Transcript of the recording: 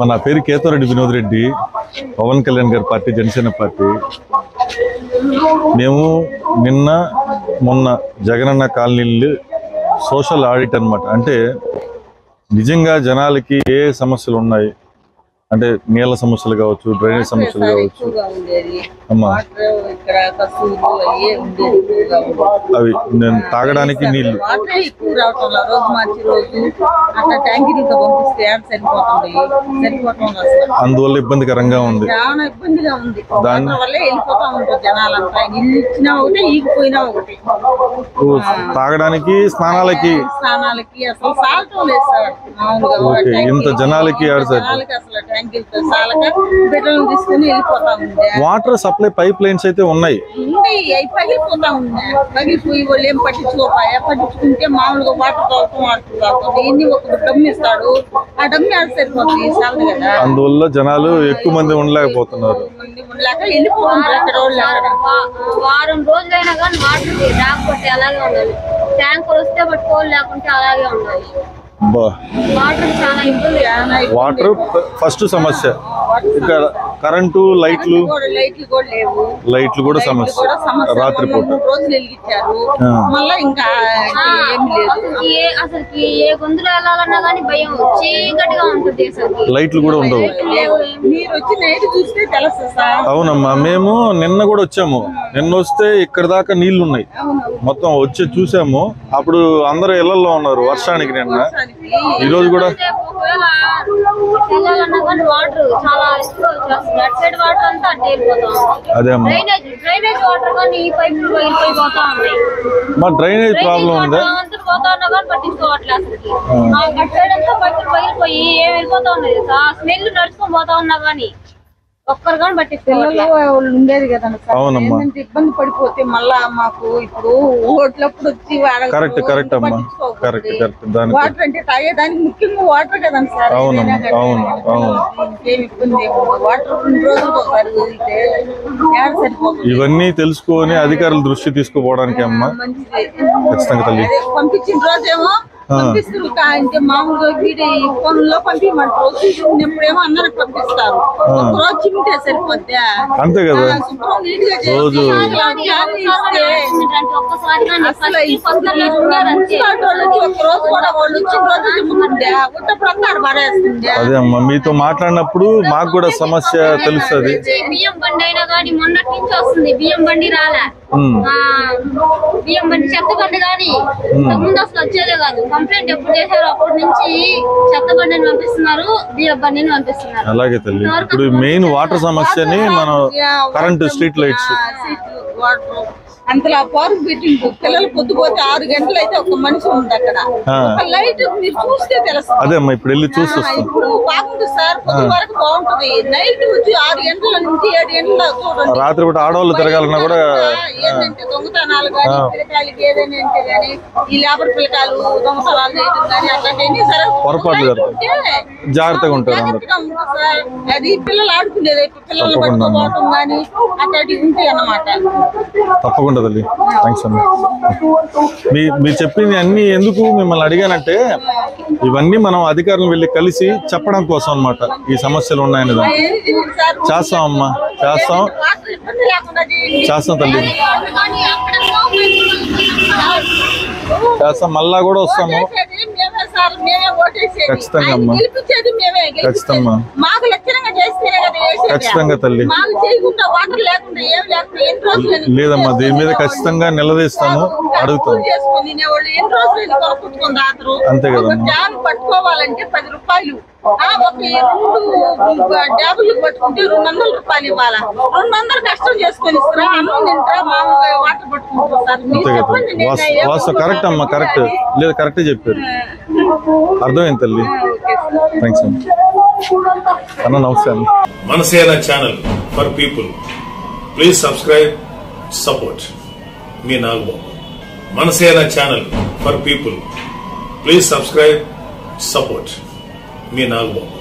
అమ్మ నా పేరు కేతవరెడ్డి వినోద్ రెడ్డి పవన్ కళ్యాణ్ గారి పార్టీ జనసేన పార్టీ మేము నిన్న మొన్న జగనన్న కాలనీలు సోషల్ ఆడిట్ అన్నమాట అంటే నిజంగా జనాలకి ఏ సమస్యలు ఉన్నాయి అంటే నీళ్ళ సమస్యలు కావచ్చు డ్రైనేజ్ సమస్యలు కావచ్చు ఎక్కువగా ఉండేది అమ్మా వాటర్ ఇక్కడ కసువులు అయ్యే ఉండేది ఎక్కువగా ఉండేది అవి నేను తాగడానికి నీళ్లు వాటర్ ఎక్కువ రావటం లేదు. రోజు మార్చి రోజు అట్లా ట్యాంకీలతో పంపిస్తే ఏడ సరిపోతుంది సరిపోవటం లేదు అసలు అందువల్ల ఇబ్బందికరంగా ఉంది చాలా ఇబ్బందిగా ఉంది దాన్ని- వాటర్ వల్లే వెళ్ళిపోతా ఉంటారు జనాలంతా ఇల్లు ఇచ్చినా ఒకటి ఈగిపోయినా ఒకటి తాగడానికి స్నానాలకి స్నానాలకి అసలు సాలటం లేదు సార్ మామూలుగా ఓకే, ట్యాంకీ- ఇంత జనాలకి ఆడ సరిపోతుంది. జనాలకి అసలు ట్యాంకీలతో సాలక బిడ్డలను తీసుకుని వెళ్ళిపోతా ఉండే వాటర్ సప్లై పైప్ లైన్స్ అయితే ఉన్నాయి ఉండి అవి పగిలిపోతా ఉన్నాయి పగిలిపోయి వాళ్ళు ఏం పట్టించుకోపాయా పట్టించుకుంటే మామూలుగా వాటర్ తాగుతాం వాటర్ తాగుతాం ఎన్ని ఒక డమ్మి ఇస్తాడు ఆ డమ్మి ఆడ సరిపోతుంది చాలదు కదా అందువల్ల జనాలు ఎక్కువ మంది ఉండలేకపోతున్నారు మంది ఉండలేక వెళ్ళిపోతుంటారు అక్కడ వాళ్ళు అక్కడ వా- వారం రోజులైనా కానీ వాటర్ రాకపోతే అలాగే ఉండాలి ట్యాంకులు వస్తే పట్టుకోవాలి లేకుంటే అలాగే ఉండాలి బా వాటర్ చాలా ఇబ్బంది చాలా వాటర్ ఫస్ట్ సమస్య ఇక్కడ కరెంటు లైట్లు కూడా లైట్లు కూడా లేవు లైట్లు కూడా లైట్లు సమస్య కూడా సమస్య రాత్రిపూట మొన్న మూడు రోజులు వెలిగించారు ఆ. మళ్ళా ఇంకా ఏమి లేదు అసలుకి ఏ అసలుకి ఏ గొంతులు వెళ్ళాలన్నా కానీ భయం చీకటిగా ఉంటుంది అసలుకి లైట్లు కూడా ఉండవు లేవు మీరు వచ్చి నైట్ చూస్తే తెలుస్తుంది సార్ అవునమ్మా మేము నిన్న కూడా వచ్చాము నిన్న వస్తే ఇక్కడ దాకా నీళ్లు ఉన్నాయి మొత్తం వచ్చి చూసాము అప్పుడు అందరూ ఇళ్లలో ఉన్నారు వర్షానికి నిన్న ఈ రోజు కూడా అంటే ఒకవేళ వెళ్ళాలన్నా కానీ వాటర్ చాలా ఎక్కువ వచ్చేస్తుంది అటు సైడ్ వాటర్ అంతా అటు వెళ్ళిపోతా ఉంది అదే అమ్మా డ్రైనేజ్ డ్రైనేజ్ వాటర్ కానీ ఈ పైపులు వెళ్ళిపోయిపోతా ఉన్నాయి మా డ్రైనేజ్ ప్రాబ్లం ఉందా అందరూ పోతా ఉన్నా కానీ పట్టించుకోవట్లేదు అసలుకి ఆ అటు సైడ్ అంతా పైపులు పగిలిపోయి ఏం వెళ్ళిపోతా ఉన్నాయి ఆ స్మెల్ నడుచుకొని పోతా ఉన్నా కానీ ఒక్కరు కానీ పట్టించుకోవట్లేదు పిల్లలు వాళ్ళు ఉండేది కదా సార్ అవునమ్మా. ఏంటంటే ఇబ్బంది పడిపోతే మళ్ళా మాకు ఇప్పుడు ఓట్లప్పుడు వచ్చి వాళ్ళకి కరెక్ట్ కరెక్ట్ అమ్మా పట్టించుకోకపోతే కరెక్ట్ కరెక్ట్ దానికి వాటర్ అంటే తాగేదానికి ముఖ్యంగా వాటర్ కదండి సార్ అవునమ్మా, ఏదైనా కానీ. అవును, అవును. ఇంకేం ఇబ్బంది ఏమి ఉండదు. వాటర్ రెండు రోజులకు ఒకసారి వదిలితే ఏడ సరిపోతుంది ఇవన్నీ తెలుసుకొని అధికారుల దృష్టి తీసుకుపోవడానికి అమ్మా మంచిది ఖచ్చితంగా తల్లి అదే పంపించిన రోజేమో పంపిస్తారు కా- అంటే మామూలుగా వీడి ఫోన్ లో పంపించమంటారు చూసినప్పుడేమో అందరికి పంపిస్తారు ఒక రోజు చిమ్మితే సరిపోద్దా అంతే కదా ఆ, శుభ్రం నీట్గా చేసి రోజు. ఇలా ఫ్యాన్ ఇస్తే ఒక్కసారి కానీ అసలు ఈ ఫస్ట్ ఉన్నారంటే మున్సిపాలిటీ వాళ్ళు వచ్చి ఒక రోజు కూడా వాళ్ళు వచ్చిన రోజు చిమ్ముతుండే ఉట్టప్పుడు అంతా ఆడ పడేస్తుంది అదే అమ్మా మీతో మాట్లాడినప్పుడు మాకు కూడా సమస్య తెలుస్తుంది బియ్యం బండి అయినా కానీ మొన్నటి నుంచి వస్తుంది బియ్యం బండి రాలే ఉమ్. ఆ, బియ్యం బండి చెత్త బండి కానీ ముందు అసలు వచ్చేదే కాదు కంప్లైంట్ ఎప్పుడు చేశారో అప్పటి నుంచి చెత్త బండిని పంపిస్తున్నారు బియ్యం బండిని పంపిస్తున్నారు అలాగే తల్లి ఇప్పుడు మెయిన్ వాటర్ సమస్యని మనం కరెంటు స్ట్రీట్ లైట్స్ వాటర్ అంతలా పార్క్ పెట్టిండు పిల్లలు పొద్దుపోతే ఆరు గంటలు అయితే ఒక మనిషి ఉంది అక్కడ ఆ. ఒక లైట్ మీరు చూస్తే తెలుస్తుంది అదే అమ్మా ఇప్పుడు వెళ్ళి చూసి ఆ, వస్తాం ఇప్పుడు బాగుంది సార్ పొద్దు వరకు బాగుంటది నైట్ వచ్చి ఆరు గంటల నుంచి ఏడు గంటల చూడండి రాత్రి పూట ఆడవాళ్ళు తిరగాలన్నా కూడా ఏంటంటే దొంగతనాలు కానీ పిల్లకాయలకి ఏదైనా అంటే కానీ ఈ లేబర్ పిల్లకాయలు దొంగతనాలు చేయడం కానీ అట్లాంటివన్నీ సరే పొరపాట్లు జరుగుతాయి. ఉంటే జాగ్రత్తగా ఉంటారు అందరు జాగ్రత్తగా ఉంటుంది సార్. అది పిల్లలు ఆడుకునేది ఇప్పుడు పిల్లలు తప్పకుండా అమ్మా. పట్టుకోవడం కానీ అట్లాంటివి ఉంటాయి అన్నమాట తప్పకుండా తల్లి థ్యాంక్స్ అమ్మా మీ మీరు చెప్పింది అన్ని ఎందుకు మిమ్మల్ని అడిగానంటే ఇవన్నీ మనం అధికారులను వెళ్ళి కలిసి చెప్పడం కోసం అన్నమాట ఈ సమస్యలు ఉన్నాయని దాన్ని. ఏది తెలియదు సార్. చేస్తాం అమ్మా చేస్తాం వాటర్ ఇబ్బంది లేకుండా చేయండి. చేస్తాం తల్లి కానీ అక్కడ చేస్తాం మళ్ళా కూడా వస్తాము ఓటేసేది మేమే సార్, మేమే ఓటేసేది. ఖచ్చితంగా ఆయన అమ్మా. గెలిపించేది మేమే, గెలిపించేది. ఖచ్చితంగా. మాకు లక్షణంగా చేస్తేనే కదా వేసేది. ఖచ్చితంగా తల్లి మాకు చేయకుండా వాటర్ లేకుండా ఏం లేకుండా ఎన్ని రోజులు ఎన్ని లేదమ్మా దీని మీద ఖచ్చితంగా నిలదీస్తాము అడుగుతాం కూలి చేసుకొని తినేవాళ్ళు ఎన్ని రోజులు ఎన్ని కొనుక్కుంటుకొని తాతరు అంతే కదమ్మా. ఒక డ్యామ్ పట్టుకోవాలంటే పది రూపాయలు ఆ, ఒక రెండు డ్యాబులు పట్టుకుంటే రెండు వందల రూపాయలు ఇవ్వాలా రెండు వందలు కష్టం చేసుకొని ఇస్తారా అన్నం తింటారా మామూలుగా వాటర్ పట్టుకుంటారు సార్ మీరు అంతే కదా చెప్పండి నేను వాస్తు ఏం వాస్తు కరెక్ట్ అమ్మా కరెక్ట్ లేదు కరెక్ట్ చెప్పారు అర్థమైంది తల్లి ఓకే సార్ థ్యాంక్స్ అమ్మ అన్న నమస్తే అన్న Manasena channel for people please subscribe support మీ Nagababu Manasena channel for people please subscribe support మీ నాగబాబు